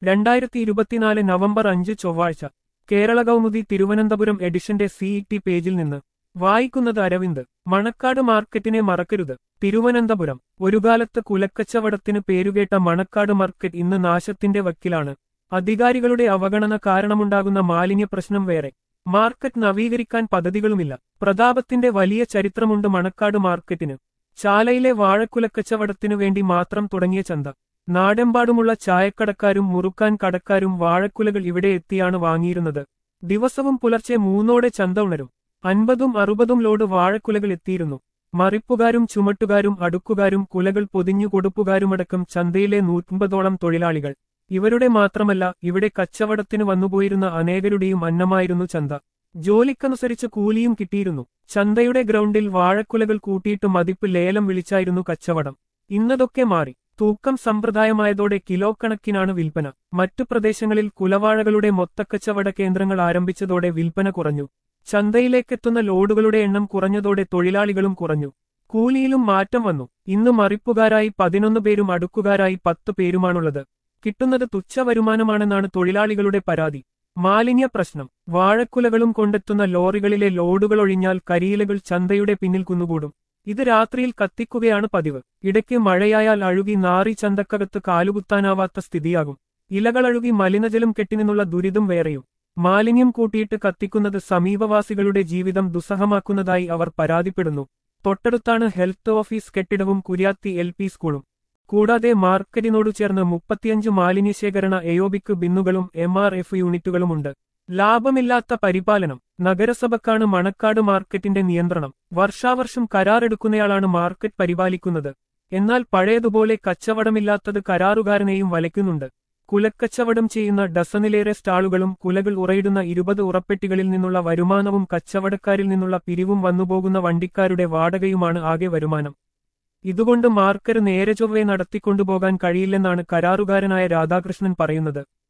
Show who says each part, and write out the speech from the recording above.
Speaker 1: രണ്ടായിരത്തി ഇരുപത്തിനാല് നവംബർ അഞ്ച് ചൊവ്വാഴ്ച കേരള കൗമുദി തിരുവനന്തപുരം എഡിഷന്റെ സിഇടി പേജിൽ നിന്ന് വായിക്കുന്നത് അരവിന്ദ് മണക്കാട് മാർക്കറ്റിനെ മറക്കരുത് തിരുവനന്തപുരം ഒരു കാലത്ത് കുലക്കച്ചവടത്തിന് പേരുകേട്ട മണക്കാട് മാർക്കറ്റ് ഇന്ന് നാശത്തിന്റെ വക്കിലാണ് അധികാരികളുടെ അവഗണന കാരണമുണ്ടാകുന്ന മാലിന്യ പ്രശ്നം വേറെ മാർക്കറ്റ് നവീകരിക്കാൻ പദ്ധതികളുമില്ല പ്രതാപത്തിന്റെ വലിയ ചരിത്രമുണ്ട് മണക്കാട് മാർക്കറ്റിന് ചാലയിലെ വാഴക്കുലക്കച്ചവടത്തിനു വേണ്ടി മാത്രം തുടങ്ങിയ ചന്ത നാടെമ്പാടുമുള്ള ചായക്കടക്കാരും മുറുക്കാൻ കടക്കാരും വാഴക്കുലകൾ ഇവിടെ എത്തിയാണ് വാങ്ങിയിരുന്നത് ദിവസവും പുലർച്ചെ മൂന്നോടെ ചന്ത ഉണരും അൻപതും അറുപതും ലോഡ് വാഴക്കുലകൾ എത്തിയിരുന്നു മറിപ്പുകാരും ചുമട്ടുകാരും അടുക്കുകാരും കുലകൾ പൊതിഞ്ഞു കൊടുപ്പുകാരുമടക്കം ചന്തയിലെ നൂറ്റമ്പതോളം തൊഴിലാളികൾ ഇവരുടെ മാത്രമല്ല ഇവിടെ കച്ചവടത്തിന് വന്നുപോയിരുന്ന അനേകരുടെയും അന്നമായിരുന്നു ചന്ത ജോലിക്കനുസരിച്ച് കൂലിയും കിട്ടിയിരുന്നു ചന്തയുടെ ഗ്രൗണ്ടിൽ വാഴക്കുലകൾ കൂട്ടിയിട്ട് മതിപ്പ് ലേലം വിളിച്ചായിരുന്നു കച്ചവടം ഇന്നതൊക്കെ മാറി തൂക്കം സമ്പ്രദായമായതോടെ കിലോ കണക്കിനാണ് വിൽപ്പന മറ്റു പ്രദേശങ്ങളിൽ കുലവാഴകളുടെ മൊത്തക്കച്ചവട കേന്ദ്രങ്ങൾ ആരംഭിച്ചതോടെ വിൽപ്പന കുറഞ്ഞു ചന്തയിലേക്കെത്തുന്ന ലോഡുകളുടെ എണ്ണം കുറഞ്ഞതോടെ തൊഴിലാളികളും കുറഞ്ഞു കൂലിയിലും മാറ്റം വന്നു ഇന്ന് മറിപ്പുകാരായി പതിനൊന്ന് പേരും അടുക്കുകാരായി പത്ത് പേരുമാണുള്ളത് കിട്ടുന്നത് തുച്ഛ വരുമാനമാണെന്നാണ് തൊഴിലാളികളുടെ പരാതി മാലിന്യ പ്രശ്നം വാഴക്കുലകളും കൊണ്ടെത്തുന്ന ലോറികളിലെ ലോഡുകൾ ഒഴിഞ്ഞാൽ കരിയിലകൾ ചന്തയുടെ പിന്നിൽ കുന്നുകൂടും ഇത് രാത്രിയിൽ കത്തിക്കുകയാണ് പതിവ് ഇടയ്ക്ക് മഴയായാൽ അഴുകി നാറി ചന്തക്കകത്ത് കാലുകുത്താനാവാത്ത സ്ഥിതിയാകും ഇലകളഴുകി മലിനജലം കെട്ടിനിന്നുള്ള ദുരിതം വേറെയും മാലിന്യം കൂട്ടിയിട്ട് കത്തിക്കുന്നത് സമീപവാസികളുടെ ജീവിതം ദുസ്സഹമാക്കുന്നതായി അവർ പരാതിപ്പെടുന്നു തൊട്ടടുത്താണ് ഹെൽത്ത് ഓഫീസ് കെട്ടിടവും കുര്യാത്തി എൽ പി സ്കൂളും കൂടാതെ മാർക്കറ്റിനോടു ചേർന്ന് മുപ്പത്തിയഞ്ച് മാലിന്യശേഖരണ എയോബിക്ക് ബിന്നുകളും എം ആർ എഫ് യൂണിറ്റുകളുമുണ്ട് ലാഭമില്ലാത്ത പരിപാലനം നഗരസഭക്കാണ് മണക്കാട് മാർക്കറ്റിന്റെ നിയന്ത്രണം വർഷാവർഷം കരാറെടുക്കുന്നയാളാണ് മാർക്കറ്റ് പരിപാലിക്കുന്നത് എന്നാൽ പഴയതുപോലെ കച്ചവടമില്ലാത്തത് കരാറുകാരനെയും വലയ്ക്കുന്നുണ്ട് കുലക്കച്ചവടം ചെയ്യുന്ന ഡസനിലേറെ സ്റ്റാളുകളും കുലകൾ ഉറയിടുന്ന ഇരുപത് ഉറപ്പെട്ടികളിൽ നിന്നുള്ള വരുമാനവും കച്ചവടക്കാരിൽ നിന്നുള്ള പിരിവും വന്നുപോകുന്ന വണ്ടിക്കാരുടെ വാടകയുമാണ് ആകെ വരുമാനം ഇതുകൊണ്ട് മാർക്കറ്റ് നേരെ ചൊവ്വെ നടത്തിക്കൊണ്ടുപോകാൻ കഴിയില്ലെന്നാണ് കരാറുകാരനായ രാധാകൃഷ്ണൻ പറയുന്നത്